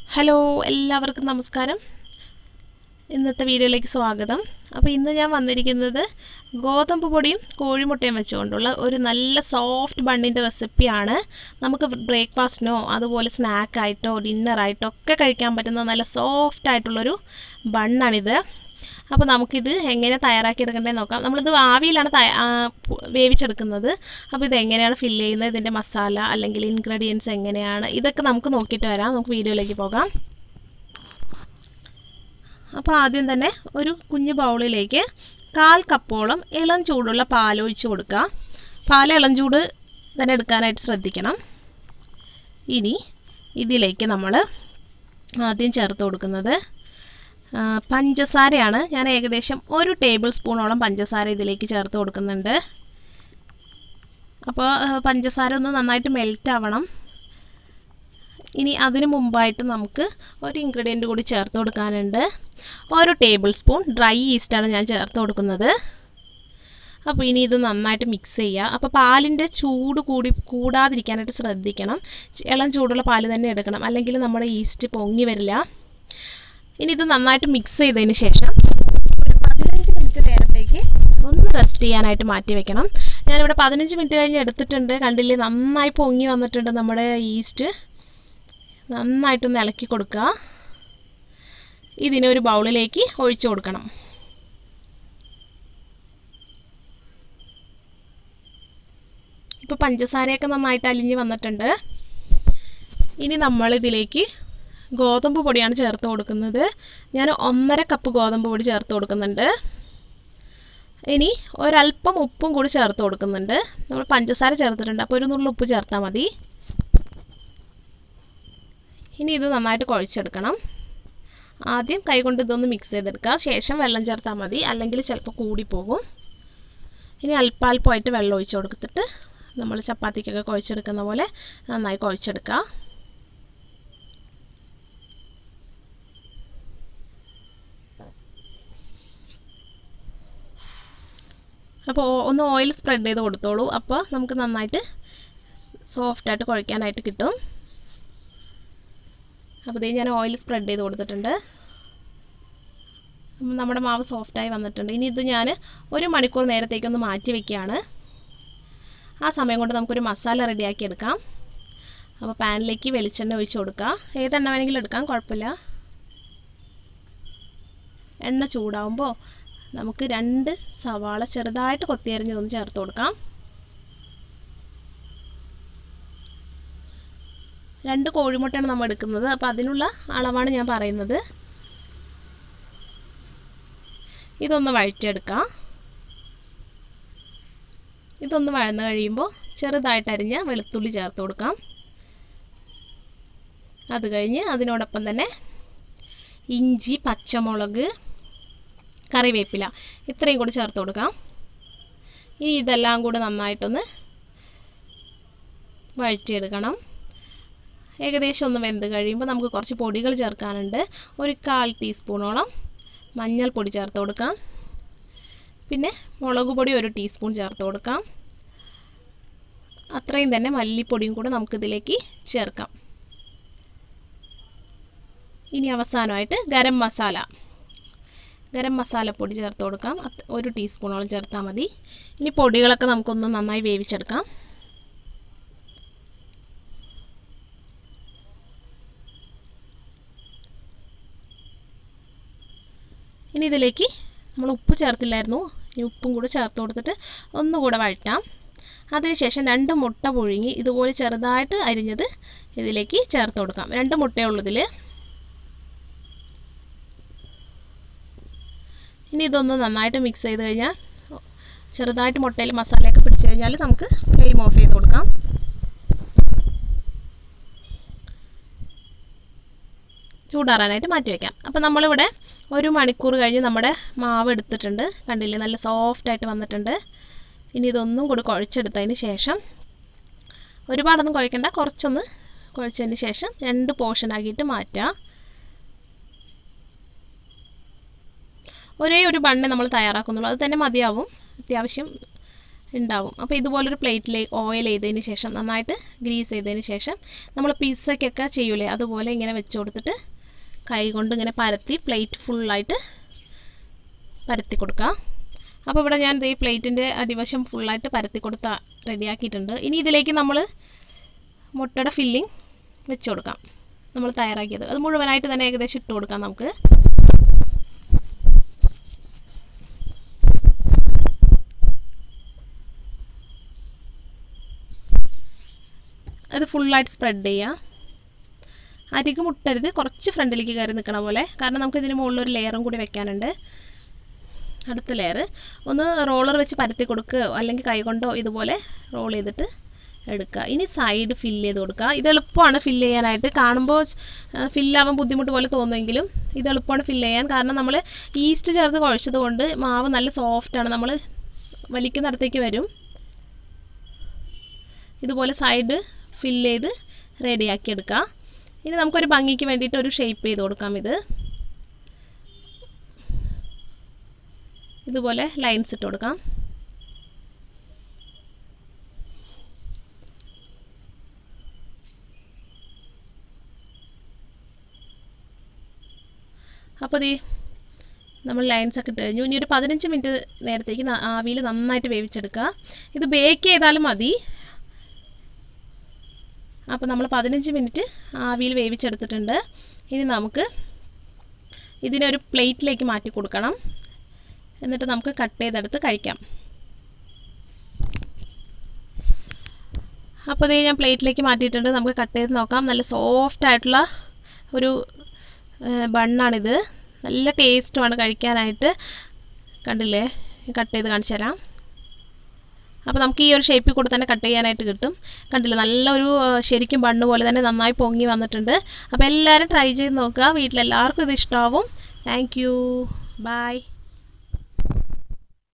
hello എല്ലാവർക്കും നമസ്കാരം ഇന്നത്തെ വീഡിയോയിലേക്ക് സ്വാഗതം അപ്പോൾ ഇന്ന് ഞാൻ വന്നിരിക്കുന്നത് ഗോതമ്പ് പൊടിയും കോഴിമുട്ടയും വെച്ചുകൊണ്ടുള്ള ഒരു നല്ല സോഫ്റ്റ് ബണ്ണിൻ്റെ റെസിപ്പിയാണ് നമുക്ക് ബ്രേക്ക്ഫാസ്റ്റിനോ അതുപോലെ സ്നാക്കായിട്ടോ ഡിന്നറായിട്ടോ ഒക്കെ കഴിക്കാൻ പറ്റുന്ന നല്ല സോഫ്റ്റ് ആയിട്ടുള്ളൊരു ബണ്ണാണിത് അപ്പോൾ നമുക്കിത് എങ്ങനെ തയ്യാറാക്കി എടുക്കേണ്ടതെന്ന് നോക്കാം നമ്മളിത് ആവിയിലാണ് തയ്യാ ആ, പു- വേവിച്ചെടുക്കുന്നത് അപ്പോൾ ഇത് എങ്ങനെയാണ് ഫില്ല് ചെയ്യുന്നത് ഇതിൻ്റെ മസാല അല്ലെങ്കിൽ ഇൻഗ്രീഡിയൻസ് എങ്ങനെയാണ് ഇതൊക്കെ നമുക്ക് നോക്കിയിട്ട് വരാം നമുക്ക് വീഡിയോയിലേക്ക് പോകാം അപ്പോൾ ആദ്യം തന്നെ ഒരു കുഞ്ഞു ബൗളിലേക്ക് കാൽ കപ്പോളം ഇളം ചൂടുള്ള പാൽ ഒഴിച്ച് കൊടുക്കുക പാൽ ഇളം ചൂട് തന്നെ എടുക്കാനായിട്ട് ശ്രദ്ധിക്കണം ഇനി ഇതിലേക്ക് നമ്മൾ ആദ്യം ചേർത്ത് കൊടുക്കുന്നത് ആ, പഞ്ചസാരയാണ് ഞാൻ ഏകദേശം ഒരു ടേബിൾ സ്പൂണോളം പഞ്ചസാര ഇതിലേക്ക് ചേർത്ത് കൊടുക്കുന്നുണ്ട് അപ്പോൾ ആ, പഞ്ചസാര ഒന്ന് നന്നായിട്ട് മെൽറ്റ് ആവണം ഇനി അതിന് മുമ്പായിട്ട് നമുക്ക് ഒരു ഇൻഗ്രീഡിയൻ്റ് കൂടി ചേർത്ത് കൊടുക്കാനുണ്ട് ഒരു ടേബിൾ സ്പൂൺ ഡ്രൈ ഈസ്റ്റാണ് ഞാൻ ചേർത്ത് കൊടുക്കുന്നത് അപ്പോൾ ഇനി ഇത് നന്നായിട്ട് മിക്സ് ചെയ്യുക അപ്പോൾ പാലിൻ്റെ ചൂട് കൂടി കൂടാതിരിക്കാനായിട്ട് ശ്രദ്ധിക്കണം ഇളം ചൂടുള്ള പാല് തന്നെ എടുക്കണം അല്ലെങ്കിൽ നമ്മുടെ ഈസ്റ്റ് പൊങ്ങി വരില്ല ഇനി ഇത് നന്നായിട്ട് മിക്സ് ചെയ്തതിന് ശേഷം ഒരു പതിനഞ്ച് മിനിറ്റ് നേരത്തേക്ക് ഒന്ന് റെസ്റ്റ് ചെയ്യാനായിട്ട് മാറ്റി വെക്കണം ഞാനിവിടെ പതിനഞ്ച് മിനിറ്റ് കഴിഞ്ഞ് എടുത്തിട്ടുണ്ട് കണ്ടില്ലേ നന്നായി പൊങ്ങി വന്നിട്ടുണ്ട് നമ്മുടെ ഈസ്റ്റ് നന്നായിട്ടൊന്ന് ഇളക്കി കൊടുക്കുക ഇതിനെ ഒരു ബൗളിലേക്ക് ഒഴിച്ചു കൊടുക്കണം ഇപ്പോൾ പഞ്ചസാരയൊക്കെ നന്നായിട്ട് അലിഞ്ഞ് വന്നിട്ടുണ്ട് ഇനി നമ്മൾ ഇതിലേക്ക് ഗോതമ്പ് പൊടിയാണ് ചേർത്ത് കൊടുക്കുന്നത് ഞാൻ ഒന്നര കപ്പ് ഗോതമ്പ് പൊടി ചേർത്ത് കൊടുക്കുന്നുണ്ട് ഇനി ഒരല്പം ഉപ്പും കൂടി ചേർത്ത് കൊടുക്കുന്നുണ്ട് നമ്മൾ പഞ്ചസാര ചേർത്തിട്ടുണ്ട് അപ്പോൾ ഒരു നുള്ളു ഉപ്പ് ചേർത്താൽ മതി ഇനി ഇത് നന്നായിട്ട് കുഴച്ചെടുക്കണം ആദ്യം കൈകൊണ്ട് ഇതൊന്ന് മിക്സ് ചെയ്തെടുക്കുക ശേഷം വെള്ളം ചേർത്താൽ മതി അല്ലെങ്കിൽ ചിലപ്പോൾ കൂടിപ്പോകും ഇനി അല്പാൽപ്പമായിട്ട് വെള്ളം ഒഴിച്ച് കൊടുത്തിട്ട് നമ്മൾ ചപ്പാത്തിക്കൊക്കെ കുഴച്ചെടുക്കുന്ന പോലെ നന്നായി കുഴച്ചെടുക്കുക അപ്പോൾ ഒന്ന് ഓയിൽ സ്പ്രെഡ് ചെയ്ത് കൊടുത്തോളൂ അപ്പോൾ നമുക്ക് നന്നായിട്ട് സോഫ്റ്റായിട്ട് കുഴയ്ക്കാനായിട്ട് കിട്ടും അപ്പോൾ ഇതേ ഞാൻ ഓയിൽ സ്പ്രെഡ് ചെയ്ത് കൊടുത്തിട്ടുണ്ട് അപ്പം നമ്മുടെ മാവ് സോഫ്റ്റായി വന്നിട്ടുണ്ട് ഇനി ഇത് ഞാൻ ഒരു മണിക്കൂർ നേരത്തേക്കൊന്ന് മാറ്റി വെക്കുകയാണ് ആ സമയം കൊണ്ട് നമുക്കൊരു മസാല റെഡിയാക്കി എടുക്കാം അപ്പോൾ പാനിലേക്ക് വെളിച്ചെണ്ണ ഒഴിച്ച് കൊടുക്കുക ഏതെണ്ണ വേണമെങ്കിലും എടുക്കാം കുഴപ്പമില്ല എണ്ണ ചൂടാവുമ്പോൾ നമുക്ക് രണ്ട് സവാള ചെറുതായിട്ട് കൊത്തിയരിഞ്ഞതൊന്ന് ചേർത്ത് കൊടുക്കാം രണ്ട് കോഴിമുട്ടയാണ് നമ്മൾ എടുക്കുന്നത് അപ്പോൾ അതിനുള്ള അളവാണ് ഞാൻ പറയുന്നത് ഇതൊന്ന് വഴറ്റിയെടുക്കാം ഇതൊന്ന് വഴന്ന് കഴിയുമ്പോൾ ചെറുതായിട്ട് അരിഞ്ഞ വെളുത്തുള്ളി ചേർത്ത് കൊടുക്കാം അത് കഴിഞ്ഞ് അതിനോടൊപ്പം തന്നെ ഇഞ്ചി പച്ചമുളക് കറിവേപ്പില ഇത്രയും കൂടി ചേർത്ത് കൊടുക്കാം ഇനി ഇതെല്ലാം കൂടി നന്നായിട്ടൊന്ന് വഴറ്റിയെടുക്കണം ഏകദേശം ഒന്ന് വെന്ത് കഴിയുമ്പോൾ നമുക്ക് കുറച്ച് പൊടികൾ ചേർക്കാനുണ്ട് ഒരു കാൽ ടീസ്പൂണോളം മഞ്ഞൾപ്പൊടി ചേർത്ത് കൊടുക്കാം പിന്നെ മുളക് പൊടി ഒരു ടീസ്പൂൺ ചേർത്ത് കൊടുക്കാം അത്രയും തന്നെ മല്ലിപ്പൊടിയും കൂടെ നമുക്കിതിലേക്ക് ചേർക്കാം ഇനി അവസാനമായിട്ട് ഗരം മസാല ഗരം മസാലപ്പൊടി ചേർത്ത് കൊടുക്കാം അത് ഒരു ടീസ്പൂണോളം ചേർത്താൽ മതി ഇനി പൊടികളൊക്കെ നമുക്കൊന്ന് നന്നായി വേവിച്ചെടുക്കാം ഇനി ഇതിലേക്ക് നമ്മൾ ഉപ്പ് ചേർത്തില്ലായിരുന്നു ഇനി ഉപ്പും കൂടെ ചേർത്ത് കൊടുത്തിട്ട് ഒന്നുകൂടെ വഴറ്റാം അതിനുശേഷം രണ്ട് മുട്ട പുഴുങ്ങി ഇതുപോലെ ചെറുതായിട്ട് അരിഞ്ഞത് ഇതിലേക്ക് ചേർത്ത് കൊടുക്കാം രണ്ട് മുട്ടയുള്ളതിൽ ഇനി ഇതൊന്ന് നന്നായിട്ട് മിക്സ് ചെയ്ത് കഴിഞ്ഞാൽ ചെറുതായിട്ട് മുട്ടയിൽ മസാലയൊക്കെ പിടിച്ചു കഴിഞ്ഞാൽ നമുക്ക് ഫ്ലെയിം ഓഫ് ചെയ്ത് കൊടുക്കാം ചൂടാറാനായിട്ട് മാറ്റി വയ്ക്കാം അപ്പോൾ നമ്മളിവിടെ ഒരു മണിക്കൂർ കഴിഞ്ഞ് നമ്മുടെ മാവ് എടുത്തിട്ടുണ്ട് കണ്ടില്ലേ നല്ല സോഫ്റ്റ് ആയിട്ട് വന്നിട്ടുണ്ട് ഇനി ഇതൊന്നും കൂടി കുഴച്ചെടുത്തതിന് ശേഷം ഒരുപാടൊന്നും കുഴക്കണ്ട കുറച്ചൊന്ന് കുഴച്ചതിന് ശേഷം രണ്ട് പോർഷനാക്കിയിട്ട് മാറ്റാം ഒരേ ഒരു ബണ്ണ് നമ്മൾ തയ്യാറാക്കുന്നുള്ളൂ അത് തന്നെ മതിയാവും അത്യാവശ്യം ഉണ്ടാവും അപ്പോൾ ഇതുപോലൊരു പ്ലേറ്റിൽ ഓയിൽ ചെയ്തതിന് ശേഷം നന്നായിട്ട് ഗ്രീസ് ചെയ്തതിന് ശേഷം നമ്മൾ പിസ്സയ്ക്കൊക്കെ ചെയ്യൂലേ അതുപോലെ ഇങ്ങനെ വെച്ച് കൊടുത്തിട്ട് കൈ കൊണ്ട് ഇങ്ങനെ പരത്തി പ്ലേറ്റ് ഫുള്ളായിട്ട് പരത്തി കൊടുക്കാം അപ്പോൾ ഇവിടെ ഞാൻ ഈ പ്ലേറ്റിൻ്റെ അടിവശം ഫുള്ളായിട്ട് പരത്തി കൊടുത്ത റെഡിയാക്കിയിട്ടുണ്ട് ഇനി ഇതിലേക്ക് നമ്മൾ മുട്ടയുടെ ഫില്ലിംഗ് വെച്ച് കൊടുക്കാം നമ്മൾ തയ്യാറാക്കിയത് അത് മുഴുവനായിട്ട് തന്നെ ഏകദേശം ഇട്ട് കൊടുക്കാം നമുക്ക് അത് ഫുള്ളായിട്ട് സ്പ്രെഡ് ചെയ്യുക അരികു മുട്ടരുത് കുറച്ച് ഫ്രണ്ടിലേക്ക് കയറി നിൽക്കണ പോലെ കാരണം നമുക്ക് ഇതിന് മുകളിൽ ഒരു ലെയറും കൂടി വെക്കാനുണ്ട് അടുത്ത ലെയർ ഒന്ന് റോളർ വെച്ച് പരത്തി കൊടുക്കുകയോ അല്ലെങ്കിൽ കൈകൊണ്ടോ ഇതുപോലെ റോൾ ചെയ്തിട്ട് എടുക്കുക ഇനി സൈഡ് ഫില്ല് ചെയ്ത് കൊടുക്കുക ഇത് എളുപ്പമാണ് ഫില്ല് ചെയ്യാനായിട്ട് കാണുമ്പോൾ ഫില്ലാവാൻ ബുദ്ധിമുട്ട് പോലെ തോന്നുമെങ്കിലും ഇത് എളുപ്പമാണ് ഫില്ല് ചെയ്യാൻ കാരണം നമ്മൾ ഈസ്റ്റ് ചേർത്ത് കുഴച്ചത് കൊണ്ട് മാവ് നല്ല സോഫ്റ്റാണ് നമ്മൾ വലിക്കുന്നിടത്തേക്ക് വരും ഇതുപോലെ സൈഡ് ഫില്ല് ചെയ്ത് റെഡിയാക്കി എടുക്കാം ഇനി നമുക്കൊരു ഭംഗിക്ക് വേണ്ടിയിട്ട് ഒരു ഷേപ്പ് ചെയ്ത് കൊടുക്കാം ഇത് ഇതുപോലെ ലൈൻസ് ഇട്ട് കൊടുക്കാം അപ്പോൾ ഈ നമ്മൾ ലൈൻസ് ഒക്കെ ഇട്ട് കഴിഞ്ഞു ഇനി ഒരു പതിനഞ്ച് മിനിറ്റ് നേരത്തേക്ക് ആവിയിൽ നന്നായിട്ട് വേവിച്ചെടുക്കുക ഇത് ബേക്ക് ചെയ്താലും മതി അപ്പോൾ നമ്മൾ പതിനഞ്ച് മിനിറ്റ് ആവിയിൽ വേവിച്ചെടുത്തിട്ടുണ്ട് ഇനി നമുക്ക് ഇതിനെ ഒരു പ്ലേറ്റിലേക്ക് മാറ്റി കൊടുക്കണം എന്നിട്ട് നമുക്ക് കട്ട് ചെയ്തെടുത്ത് കഴിക്കാം അപ്പോൾ ഇത് ഞാൻ പ്ലേറ്റിലേക്ക് മാറ്റിയിട്ടുണ്ട് നമുക്ക് കട്ട് ചെയ്ത് നോക്കാം നല്ല സോഫ്റ്റ് ആയിട്ടുള്ള ഒരു ബണ്ണാണിത് നല്ല ടേസ്റ്റുമാണ് കഴിക്കാനായിട്ട് കണ്ടില്ലേ കട്ട് ചെയ്ത് കാണിച്ചു തരാം അപ്പോൾ നമുക്ക് ഈ ഒരു ഷേപ്പിൽ കൂടെ തന്നെ കട്ട് ചെയ്യാനായിട്ട് കിട്ടും കണ്ടില്ലേ നല്ലൊരു ശരിക്കും ബണ്ണ് പോലെ തന്നെ നന്നായി പൊങ്ങി വന്നിട്ടുണ്ട് അപ്പോൾ എല്ലാവരും ട്രൈ ചെയ്ത് നോക്കുക വീട്ടിലെല്ലാവർക്കും ഇത് ഇഷ്ടമാവും താങ്ക് യു ബൈ